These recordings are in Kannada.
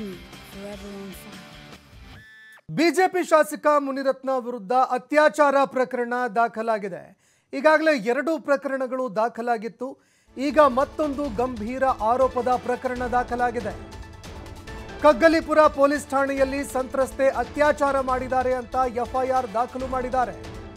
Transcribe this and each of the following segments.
forever on fire. ಬಿಜೆಪಿ ಶಾಸಕ ಮುನಿರತ್ನ ವಿರುದ್ಧ ಅತ್ಯಾಚಾರ ಪ್ರಕರಣ ದಾಖಲಾಗಿದೆ ಈಗಾಗಲೇ ಎರಡು ಪ್ರಕರಣಗಳು ದಾಖಲಾಗಿತ್ತು ಈಗ ಮತ್ತೊಂದು ಗಂಭೀರ ಆರೋಪದ ಪ್ರಕರಣ ದಾಖಲಾಗಿದೆ ಕಗ್ಗಲಿಪುರ ಪೊಲೀಸ್ ಠಾಣೆಯಲ್ಲಿ ಸಂತ್ರಸ್ತೆ ಅತ್ಯಾಚಾರ ಮಾಡಿದ್ದಾರೆ ಅಂತ ಎಫ್ಐಆರ್ ದಾಖಲು ಮಾಡಿದ್ದಾರೆ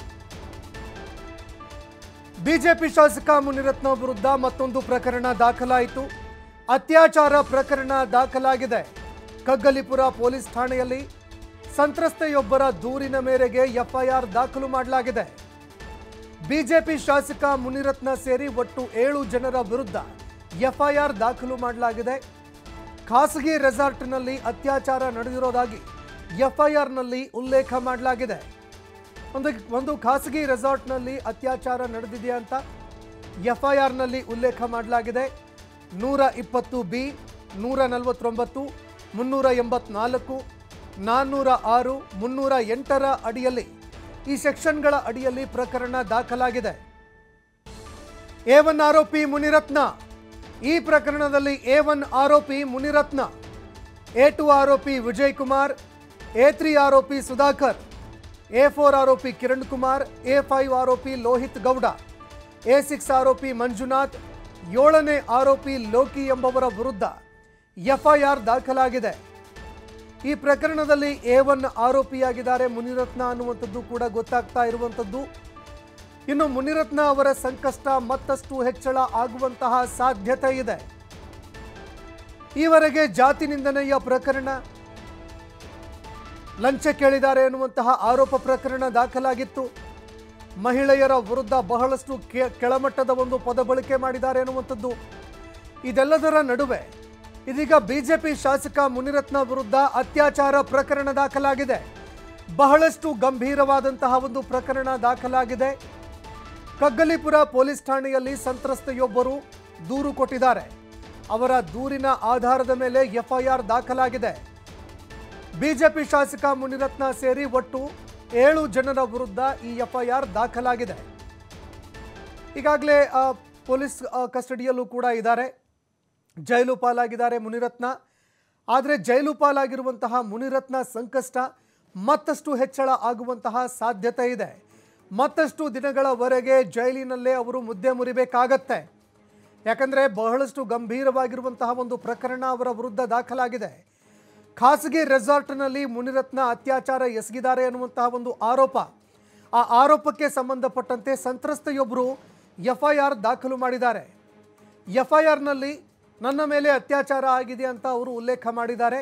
ಬಿಜೆಪಿ ಶಾಸಕ ಮುನಿರತ್ನ ವಿರುದ್ಧ ಮತ್ತೊಂದು ಪ್ರಕರಣ ದಾಖಲಾಯಿತು ಅತ್ಯಾಚಾರ ಪ್ರಕರಣ ದಾಖಲಾಗಿದೆ ಕಗ್ಗಲಿಪುರ ಪೊಲೀಸ್ ಠಾಣೆಯಲ್ಲಿ ಸಂತ್ರಸ್ತೆಯೊಬ್ಬರ ದೂರಿನ ಮೇರೆಗೆ ಎಫ್ಐಆರ್ ದಾಖಲು ಮಾಡಲಾಗಿದೆ ಬಿಜೆಪಿ ಶಾಸಕ ಮುನಿರತ್ನ ಸೇರಿ ಒಟ್ಟು ಏಳು ಜನರ ವಿರುದ್ಧ ಎಫ್ಐಆರ್ ದಾಖಲು ಮಾಡಲಾಗಿದೆ ಖಾಸಗಿ ರೆಸಾರ್ಟ್ನಲ್ಲಿ ಅತ್ಯಾಚಾರ ನಡೆದಿರೋದಾಗಿ ಎಫ್ಐಆರ್ನಲ್ಲಿ ಉಲ್ಲೇಖ ಮಾಡಲಾಗಿದೆ ಒಂದು ಒಂದು ಖಾಸಗಿ ರೆಸಾರ್ಟ್ನಲ್ಲಿ ಅತ್ಯಾಚಾರ ನಡೆದಿದೆ ಅಂತ ಎಫ್ಐಆರ್ನಲ್ಲಿ ಉಲ್ಲೇಖ ಮಾಡಲಾಗಿದೆ ನೂರ ಇಪ್ಪತ್ತು ಬಿ ನೂರ ನಲವತ್ತೊಂಬತ್ತು ಮುನ್ನೂರ ಎಂಬತ್ನಾಲ್ಕು ನಾನ್ನೂರ ಆರು ಮುನ್ನೂರ ಎಂಟರ ಅಡಿಯಲ್ಲಿ ಈ ಸೆಕ್ಷನ್ಗಳ ಅಡಿಯಲ್ಲಿ ಪ್ರಕರಣ ದಾಖಲಾಗಿದೆ ಎ ಒನ್ ಆರೋಪಿ ಮುನಿರತ್ನ ಈ ಪ್ರಕರಣದಲ್ಲಿ ಎ ಒನ್ ಆರೋಪಿ ಮುನಿರತ್ನ ಎ ಟು ಆರೋಪಿ ವಿಜಯ್ ಕುಮಾರ್ ಎ ತ್ರೀ ಆರೋಪಿ ಸುಧಾಕರ್ ಎ ಫೋರ್ ಆರೋಪಿ ಕಿರಣ್ ಕುಮಾರ್ ಎ ಫೈವ್ ಆರೋಪಿ ಲೋಹಿತ್ ಗೌಡ ಎ ಸಿಕ್ಸ್ ಆರೋಪಿ ಮಂಜುನಾಥ್ ಏಳನೇ ಆರೋಪಿ ಲೋಕಿ ಎಂಬವರ ವಿರುದ್ಧ ಎಫ್ಐಆರ್ ದಾಖಲಾಗಿದೆ ಈ ಪ್ರಕರಣದಲ್ಲಿ ಎ ಒನ್ ಆರೋಪಿಯಾಗಿದ್ದಾರೆ ಮುನಿರತ್ನ ಅನ್ನುವಂಥದ್ದು ಕೂಡ ಗೊತ್ತಾಗ್ತಾ ಇರುವಂಥದ್ದು ಇನ್ನು ಮುನಿರತ್ನ ಅವರ ಸಂಕಷ್ಟ ಮತ್ತಷ್ಟು ಹೆಚ್ಚಳ ಆಗುವಂತಹ ಸಾಧ್ಯತೆ ಇದೆ ಈವರೆಗೆ ಜಾತಿ ನಿಂದನೆಯ ಪ್ರಕರಣ ಲಂಚ ಕೇಳಿದ್ದಾರೆ ಎನ್ನುವಂತಹ ಆರೋಪ ಪ್ರಕರಣ ದಾಖಲಾಗಿತ್ತು ಮಹಿಳೆಯರ ವಿರುದ್ಧ ಬಹಳಷ್ಟು ಕೆ- ಕೆಳಮಟ್ಟದ ಒಂದು ಪದ ಬಳಕೆ ಮಾಡಿದ್ದಾರೆ ಎನ್ನುವಂಥದ್ದು ಇದೆಲ್ಲದರ ನಡುವೆ ಇದೀಗ ಬಿಜೆಪಿ ಶಾಸಕ ಮುನಿರತ್ನ ವಿರುದ್ಧ ಅತ್ಯಾಚಾರ ಪ್ರಕರಣ ದಾಖಲಾಗಿದೆ ಬಹಳಷ್ಟು ಗಂಭೀರವಾದಂತಹ ಒಂದು ಪ್ರಕರಣ ದಾಖಲಾಗಿದೆ ಕಗ್ಗಲಿಪುರ ಪೊಲೀಸ್ ಠಾಣೆಯಲ್ಲಿ ಸಂತ್ರಸ್ತೆಯೊಬ್ಬರು ದೂರು ಕೊಟ್ಟಿದ್ದಾರೆ ಅವರ ದೂರಿನ ಆಧಾರದ ಮೇಲೆ ಎಫ್ಐಆರ್ ದಾಖಲಾಗಿದೆ ಬಿಜೆಪಿ ಶಾಸಕ ಮುನಿರತ್ನ ಸೇರಿ ಒಟ್ಟು ಏಳು ಜನರ ವಿರುದ್ಧ ಈ ಎಫ್ಐಆರ್ ದಾಖಲಾಗಿದೆ ಈಗಾಗಲೇ ಆ, ಪೊಲೀಸ್ ಆ, ಕಸ್ಟಡಿಯಲ್ಲೂ ಕೂಡ ಇದ್ದಾರೆ ಜೈಲು ಪಾಲಾಗಿದ್ದಾರೆ ಮುನಿರತ್ನ ಆದರೆ ಜೈಲು ಪಾಲಾಗಿರುವಂತಹ ಮುನಿರತ್ನ ಸಂಕಷ್ಟ ಮತ್ತಷ್ಟು ಹೆಚ್ಚಳ ಆಗುವಂತಹ ಸಾಧ್ಯತೆ ಇದೆ ಮತ್ತಷ್ಟು ದಿನಗಳವರೆಗೆ ಜೈಲಿನಲ್ಲೇ ಅವರು ಮುದ್ದೆ ಮುರಿಬೇಕಾಗತ್ತೆ ಯಾಕಂದರೆ ಬಹಳಷ್ಟು ಗಂಭೀರವಾಗಿರುವಂತಹ ಒಂದು ಪ್ರಕರಣ ಅವರ ವಿರುದ್ಧ ದಾಖಲಾಗಿದೆ ಖಾಸಗಿ ರೆಸಾರ್ಟ್ನಲ್ಲಿ ಮುನಿರತ್ನ ಅತ್ಯಾಚಾರ ಎಸಗಿದ್ದಾರೆ ಅನ್ನುವಂತಹ ಒಂದು ಆರೋಪ ಆ ಆರೋಪಕ್ಕೆ ಸಂಬಂಧಪಟ್ಟಂತೆ ಸಂತ್ರಸ್ತೆಯೊಬ್ಬರು ಎಫ್ಐಆರ್ ದಾಖಲು ಮಾಡಿದ್ದಾರೆ ಎಫ್ಐಆರ್ನಲ್ಲಿ ನನ್ನ ಮೇಲೆ ಅತ್ಯಾಚಾರ ಆಗಿದೆ ಅಂತ ಅವರು ಉಲ್ಲೇಖ ಮಾಡಿದ್ದಾರೆ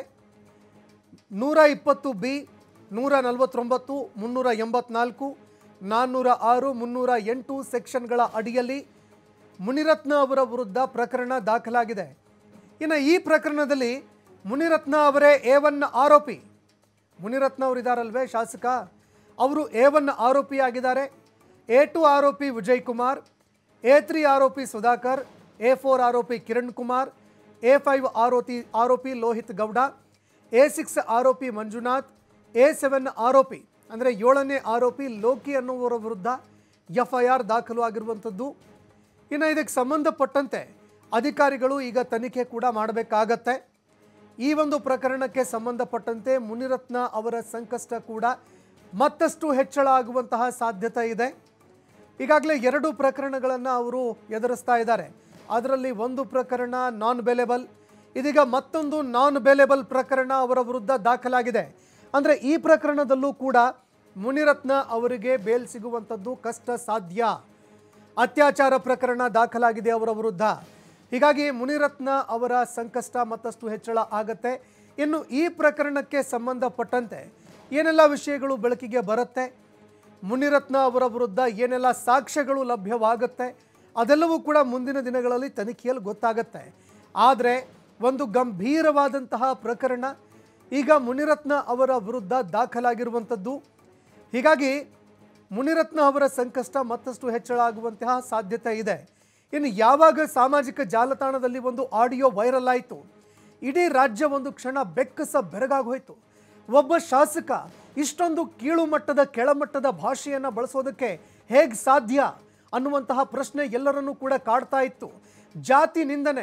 ನೂರ ಇಪ್ಪತ್ತು ಬಿ ನೂರ ನಲವತ್ತೊಂಬತ್ತು ಮುನ್ನೂರ ಎಂಬತ್ನಾಲ್ಕು ನಾನ್ನೂರ ಆರು ಮುನ್ನೂರ ಎಂಟು ಸೆಕ್ಷನ್ಗಳ ಅಡಿಯಲ್ಲಿ ಮುನಿರತ್ನ ಅವರ ವಿರುದ್ಧ ಪ್ರಕರಣ ದಾಖಲಾಗಿದೆ ಇನ್ನು ಈ ಪ್ರಕರಣದಲ್ಲಿ ಮುನಿರತ್ನ ಅವರೇ ಎ ಒನ್ ಆರೋಪಿ ಮುನಿರತ್ನ ಅವರಿದ್ದಾರಲ್ವೇ ಶಾಸಕ ಅವರು ಎ ಒನ್ ಆರೋಪಿಯಾಗಿದ್ದಾರೆ ಎ ಟು ಆರೋಪಿ ವಿಜಯ್ ಕುಮಾರ್ ಎ ತ್ರೀ ಆರೋಪಿ ಸುಧಾಕರ್ ಎ ಫೋರ್ ಆರೋಪಿ ಕಿರಣ್ ಕುಮಾರ್ ಎ ಫೈವ್ ಆರೋಪಿ ಆರೋಪಿ ಲೋಹಿತ್ ಗೌಡ ಎ ಸಿಕ್ಸ್ ಆರೋಪಿ ಮಂಜುನಾಥ್ ಎ ಸೆವೆನ್ ಆರೋಪಿ ಅಂದರೆ ಏಳನೇ ಆರೋಪಿ ಲೋಕಿ ಅನ್ನುವರ ವಿರುದ್ಧ ಎಫ್ ಐ ಆರ್ ದಾಖಲು ಆಗಿರುವಂಥದ್ದು ಇನ್ನು ಇದಕ್ಕೆ ಸಂಬಂಧಪಟ್ಟಂತೆ ಅಧಿಕಾರಿಗಳು ಈಗ ತನಿಖೆ ಕೂಡ ಮಾಡಬೇಕಾಗತ್ತೆ ಈ ಒಂದು ಪ್ರಕರಣಕ್ಕೆ ಸಂಬಂಧಪಟ್ಟಂತೆ ಮುನಿರತ್ನ ಅವರ ಸಂಕಷ್ಟ ಕೂಡ ಮತ್ತಷ್ಟು ಹೆಚ್ಚಳ ಆಗುವಂತಹ ಸಾಧ್ಯತೆ ಇದೆ ಈಗಾಗಲೇ ಎರಡು ಪ್ರಕರಣಗಳನ್ನು ಅವರು ಎದುರಿಸ್ತಾ ಇದ್ದಾರೆ ಅದರಲ್ಲಿ ಒಂದು ಪ್ರಕರಣ ನಾನ್ ಬೆಲೆಬಲ್ ಇದೀಗ ಮತ್ತೊಂದು ನಾನ್ ಬೆಲೆಬಲ್ ಪ್ರಕರಣ ಅವರ ವಿರುದ್ಧ ದಾಖಲಾಗಿದೆ ಅಂದರೆ ಈ ಪ್ರಕರಣದಲ್ಲೂ ಕೂಡ ಮುನಿರತ್ನ ಅವರಿಗೆ ಬೇಲ್ ಸಿಗುವಂಥದ್ದು ಕಷ್ಟ ಸಾಧ್ಯ ಅತ್ಯಾಚಾರ ಪ್ರಕರಣ ದಾಖಲಾಗಿದೆ ಅವರ ವಿರುದ್ಧ ಹೀಗಾಗಿ ಮುನಿರತ್ನ ಅವರ ಸಂಕಷ್ಟ ಮತ್ತಷ್ಟು ಹೆಚ್ಚಳ ಆಗತ್ತೆ ಇನ್ನು ಈ ಪ್ರಕರಣಕ್ಕೆ ಸಂಬಂಧಪಟ್ಟಂತೆ ಏನೆಲ್ಲ ವಿಷಯಗಳು ಬೆಳಕಿಗೆ ಬರುತ್ತೆ ಮುನಿರತ್ನ ಅವರ ವಿರುದ್ಧ ಏನೆಲ್ಲ ಸಾಕ್ಷ್ಯಗಳು ಲಭ್ಯವಾಗುತ್ತೆ ಅದೆಲ್ಲವೂ ಕೂಡ ಮುಂದಿನ ದಿನಗಳಲ್ಲಿ ತನಿಖೆಯಲ್ಲಿ ಗೊತ್ತಾಗತ್ತೆ ಆದರೆ ಒಂದು ಗಂಭೀರವಾದಂತಹ ಪ್ರಕರಣ ಈಗ ಮುನಿರತ್ನ ಅವರ ವಿರುದ್ಧ ದಾಖಲಾಗಿರುವಂಥದ್ದು ಹೀಗಾಗಿ ಮುನಿರತ್ನ ಅವರ ಸಂಕಷ್ಟ ಮತ್ತಷ್ಟು ಹೆಚ್ಚಳ ಆಗುವಂತಹ ಸಾಧ್ಯತೆ ಇದೆ ಇನ್ನು ಯಾವಾಗ ಸಾಮಾಜಿಕ ಜಾಲತಾಣದಲ್ಲಿ ಒಂದು ಆಡಿಯೋ ವೈರಲ್ ಆಯಿತು ಇಡೀ ರಾಜ್ಯ ಒಂದು ಕ್ಷಣ ಬೆಕ್ಕಸ ಬೆರಗಾಗೋಯ್ತು ಒಬ್ಬ ಶಾಸಕ ಇಷ್ಟೊಂದು ಕೀಳು ಮಟ್ಟದ ಕೆಳಮಟ್ಟದ ಭಾಷೆಯನ್ನು ಬಳಸೋದಕ್ಕೆ ಹೇಗೆ ಸಾಧ್ಯ ಅನ್ನುವಂತಹ ಪ್ರಶ್ನೆ ಎಲ್ಲರನ್ನೂ ಕೂಡ ಕಾಡ್ತಾ ಇತ್ತು ಜಾತಿ ನಿಂದನೆ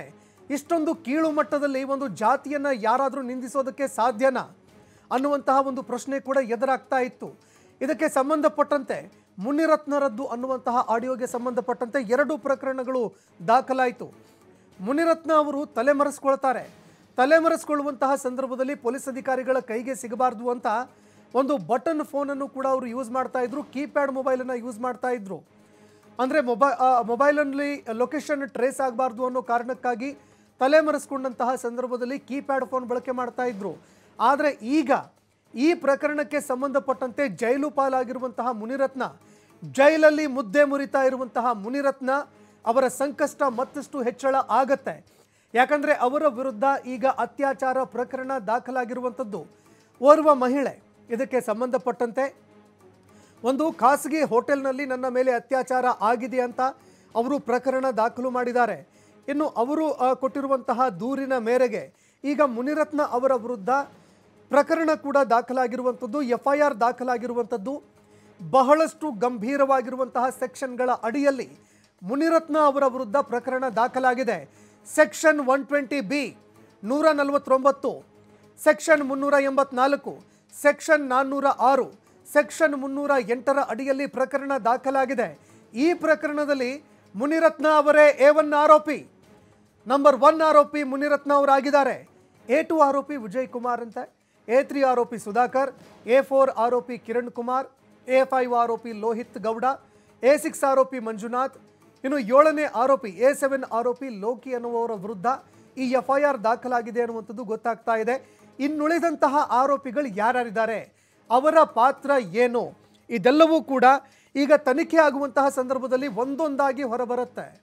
ಇಷ್ಟೊಂದು ಕೀಳು ಮಟ್ಟದಲ್ಲಿ ಒಂದು ಜಾತಿಯನ್ನ ಯಾರಾದರೂ ನಿಂದಿಸೋದಕ್ಕೆ ಸಾಧ್ಯನಾ ಅನ್ನುವಂತಹ ಒಂದು ಪ್ರಶ್ನೆ ಕೂಡ ಎದುರಾಗ್ತಾ ಇತ್ತು ಇದಕ್ಕೆ ಸಂಬಂಧಪಟ್ಟಂತೆ ಮುನಿರತ್ನರದ್ದು ಅನ್ನುವಂತಹ ಆಡಿಯೋಗೆ ಸಂಬಂಧಪಟ್ಟಂತೆ ಎರಡು ಪ್ರಕರಣಗಳು ದಾಖಲಾಯಿತು ಮುನಿರತ್ನ ಅವರು ತಲೆಮರೆಸ್ಕೊಳ್ತಾರೆ ತಲೆಮರೆಸ್ಕೊಳ್ಳುವಂತಹ ಸಂದರ್ಭದಲ್ಲಿ ಪೊಲೀಸ್ ಅಧಿಕಾರಿಗಳ ಕೈಗೆ ಸಿಗಬಾರ್ದು ಅಂತ ಒಂದು ಬಟನ್ ಫೋನನ್ನು ಕೂಡ ಅವರು ಯೂಸ್ ಮಾಡ್ತಾ ಇದ್ರು ಕೀಪ್ಯಾಡ್ ಮೊಬೈಲನ್ನು ಯೂಸ್ ಮಾಡ್ತಾ ಇದ್ರು ಅಂದರೆ ಮೊಬೈ ಮೊಬೈಲಲ್ಲಿ ಲೊಕೇಶನ್ ಟ್ರೇಸ್ ಆಗಬಾರ್ದು ಅನ್ನೋ ಕಾರಣಕ್ಕಾಗಿ ತಲೆಮರೆಸ್ಕೊಂಡಂತಹ ಸಂದರ್ಭದಲ್ಲಿ ಕೀಪ್ಯಾಡ್ ಫೋನ್ ಬಳಕೆ ಮಾಡ್ತಾ ಇದ್ರು ಆದರೆ ಈಗ ಈ ಪ್ರಕರಣಕ್ಕೆ ಸಂಬಂಧಪಟ್ಟಂತೆ ಜೈಲು ಪಾಲಾಗಿರುವಂತಹ ಮುನಿರತ್ನ ಜೈಲಲ್ಲಿ ಮುದ್ದೆ ಮುರಿತಾ ಇರುವಂತಹ ಮುನಿರತ್ನ ಅವರ ಸಂಕಷ್ಟ ಮತ್ತಷ್ಟು ಹೆಚ್ಚಳ ಆಗತ್ತೆ ಯಾಕಂದ್ರೆ ಅವರ ವಿರುದ್ಧ ಈಗ ಅತ್ಯಾಚಾರ ಪ್ರಕರಣ ದಾಖಲಾಗಿರುವಂಥದ್ದು ಓರ್ವ ಮಹಿಳೆ ಇದಕ್ಕೆ ಸಂಬಂಧಪಟ್ಟಂತೆ ಒಂದು ಖಾಸಗಿ ಹೋಟೆಲ್ನಲ್ಲಿ ನನ್ನ ಮೇಲೆ ಅತ್ಯಾಚಾರ ಆಗಿದೆ ಅಂತ ಅವರು ಪ್ರಕರಣ ದಾಖಲು ಮಾಡಿದ್ದಾರೆ ಇನ್ನು ಅವರು ಆ, ಕೊಟ್ಟಿರುವಂತಹ ದೂರಿನ ಮೇರೆಗೆ ಈಗ ಮುನಿರತ್ನ ಅವರ ವಿರುದ್ಧ ಪ್ರಕರಣ ಕೂಡ ದಾಖಲಾಗಿರುವಂಥದ್ದು ಎಫ್ ಐ ಆರ್ ದಾಖಲಾಗಿರುವಂಥದ್ದು ಬಹಳಷ್ಟು ಗಂಭೀರವಾಗಿರುವಂತಹ ಸೆಕ್ಷನ್ಗಳ ಅಡಿಯಲ್ಲಿ ಮುನಿರತ್ನ ಅವರ ವಿರುದ್ಧ ಪ್ರಕರಣ ದಾಖಲಾಗಿದೆ ಸೆಕ್ಷನ್ ಒನ್ ಟ್ವೆಂಟಿ ಬಿ ನೂರ ನಲವತ್ತೊಂಬತ್ತು ಸೆಕ್ಷನ್ ಮುನ್ನೂರ ಎಂಬತ್ನಾಲ್ಕು ಸೆಕ್ಷನ್ ನಾನ್ನೂರ ಆರು ಸೆಕ್ಷನ್ ಮುನ್ನೂರ ಎಂಟರ ಅಡಿಯಲ್ಲಿ ಪ್ರಕರಣ ದಾಖಲಾಗಿದೆ ಈ ಪ್ರಕರಣದಲ್ಲಿ ಮುನಿರತ್ನ ಅವರೇ ಎ ಒನ್ ಆರೋಪಿ ನಂಬರ್ ಒನ್ ಆರೋಪಿ ಮುನಿರತ್ನ ಅವರಾಗಿದ್ದಾರೆ ಎ ಟು ಆರೋಪಿ ವಿಜಯ್ ಕುಮಾರ್ ಅಂತ ಎ ತ್ರೀ ಆರೋಪಿ ಸುಧಾಕರ್ ಎ ಫೋರ್ ಆರೋಪಿ ಕಿರಣ್ ಕುಮಾರ್ ಎ ಫೈವ್ ಆರೋಪಿ ಲೋಹಿತ್ ಗೌಡ ಎ ಸಿಕ್ಸ್ ಆರೋಪಿ ಮಂಜುನಾಥ್ ಇನ್ನು ಏಳನೇ ಆರೋಪಿ ಎ ಸೆವೆನ್ ಆರೋಪಿ ಲೋಕಿ ಅನ್ನುವವರ ವಿರುದ್ಧ ಈ ಎಫ್ ಐ ಆರ್ ದಾಖಲಾಗಿದೆ ಅನ್ನುವಂಥದ್ದು ಗೊತ್ತಾಗ್ತಾ ಇದೆ ಇನ್ನುಳಿದಂತಹ ಆರೋಪಿಗಳು ಯಾರ್ಯಾರಿದ್ದಾರೆ ಅವರ ಪಾತ್ರ ಏನು ಇದೆಲ್ಲವೂ ಕೂಡ ಈಗ ತನಿಖೆ ಆಗುವಂತಹ ಸಂದರ್ಭದಲ್ಲಿ ಒಂದೊಂದಾಗಿ ಹೊರಬರುತ್ತೆ